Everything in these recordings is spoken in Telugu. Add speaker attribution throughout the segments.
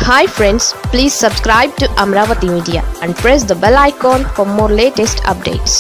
Speaker 1: Hi friends please subscribe to Amaravati media and press the bell icon for more latest updates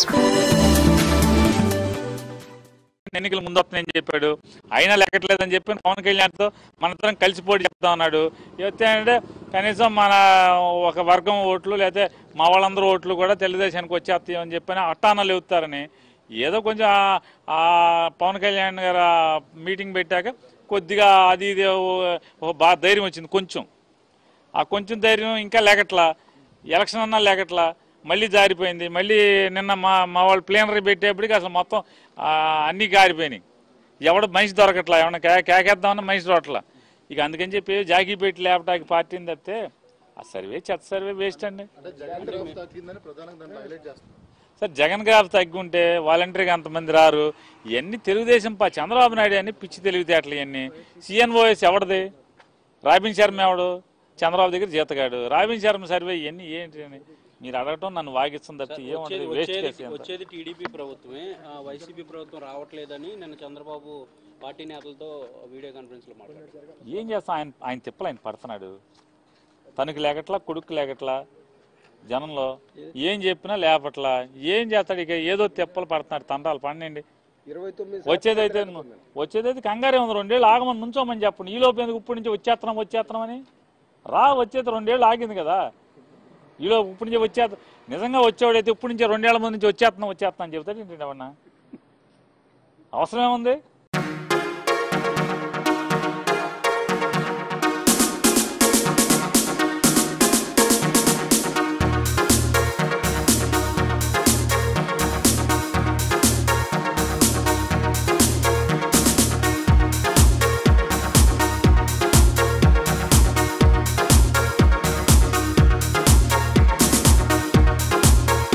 Speaker 2: ఎన్నికలు ముందు వస్తున్నాయని చెప్పాడు అయినా లెక్కట్లేదని చెప్పి పవన్ కళ్యాణ్తో మనందరం కలిసి పోటీ చెప్తా ఉన్నాడు అంటే కనీసం మన ఒక వర్గం ఓట్లు లేకపోతే మా వాళ్ళందరూ ఓట్లు కూడా తెలుగుదేశానికి వచ్చేస్తాయి అని చెప్పని అట్టానాలు చెబుతారని ఏదో కొంచెం ఆ- ఆ పవన్ కళ్యాణ్ గారు ఆ మీటింగ్ పెట్టాక కొద్దిగా అది ఇది ఓ- ఓ బాగా ధైర్యం వచ్చింది కొంచెం ఆ కొంచెం ధైర్యం ఇంకా లేకట్లా ఎలక్షన్ అన్నా లేకట్లా మళ్ళీ జారిపోయింది మళ్ళీ నిన్న మా మా వాళ్ళు ప్లేనరీ పెట్టేప్పటికి అసలు మొత్తం ఆ, అన్నీ గారిపోయినాయి ఎవడు మనిషి దొరకట్లా ఏమన్నా కే కేకేద్దామన్నా మనిషి దొరకట్లా ఇక అందుకని చెప్పి జాకీ పెట్టి లేపటానికి పార్టీని తప్పితే ఆ సర్వే చెత్త సర్వే వేస్ట్ అండి
Speaker 3: అంటే జగన్ గ్రాఫ్ తగ్గిందని ప్రధానంగా దాంట్లో హైలైట్ చేస్తున్నారు
Speaker 2: సార్ జగన్ గ్రాఫ్ తగ్గి ఉంటే వాలంటరీగా అంతమంది రారు ఇవన్నీ తెలుగుదేశం పా చంద్రబాబు నాయుడు అన్ని పిచ్చి తెలివితేటలు ఇవన్నీ సిఎన్ఓఎస్ ఎవరిది రాబిన్ శర్మ ఎవడు చంద్రబాబు దగ్గర జీతగాడు రాబిన్ శర్మ సర్వే ఇవన్నీ ఏంటి అని మీరు అడగటం నన్ను వాగిస్తుంది తప్పితే ఏముంటుంది
Speaker 4: వచ్చేది
Speaker 2: వేస్ట్
Speaker 4: వచ్చేది
Speaker 2: కేసు అంతా.
Speaker 4: వచ్చేది టీడీపీ ప్రభుత్వమే ఆ, వైసీపీ ప్రభుత్వం రావట్లేదని నిన్న చంద్రబాబు పార్టీ నేతలతో వీడియో కాన్ఫరెన్స్ లో మాట్లాడారు
Speaker 2: ఏం చేస్తాం ఆయన ఆయన తిప్పలు ఆయన పడుతున్నాడు తనకి లేకట్లా కొడుకు లేకట్లా జనంలో ఏం చెప్పినా లేపట్లా ఏం చేస్తాడు ఇక ఏదో తిప్పలు పడుతున్నాడు తండాలు పండండి
Speaker 3: ఇరవై తొమ్మిది
Speaker 2: వచ్చేదైతే వచ్చేదైతే కంగారే ఉంది రెండేళ్ళు ఆగమని నుంచోమని చెప్పండి ఈ లోపు ఎందుకు ఇప్పటి నుంచి వచ్చేస్తున్నాం వచ్చేస్తున్నామని రా వచ్చేది రెండేళ్ళు ఆగింది కదా ఈలో ఇప్పటి నుంచి వచ్చే నిజంగా వచ్చేవాడైతే ఇప్పటి నుంచి రెండేళ్ల ముందు నుంచి వచ్చేస్తున్నాం వచ్చేస్తున్నాం అని చెప్తాడు ఏంటి అవన్నా అవసరం ఏముంది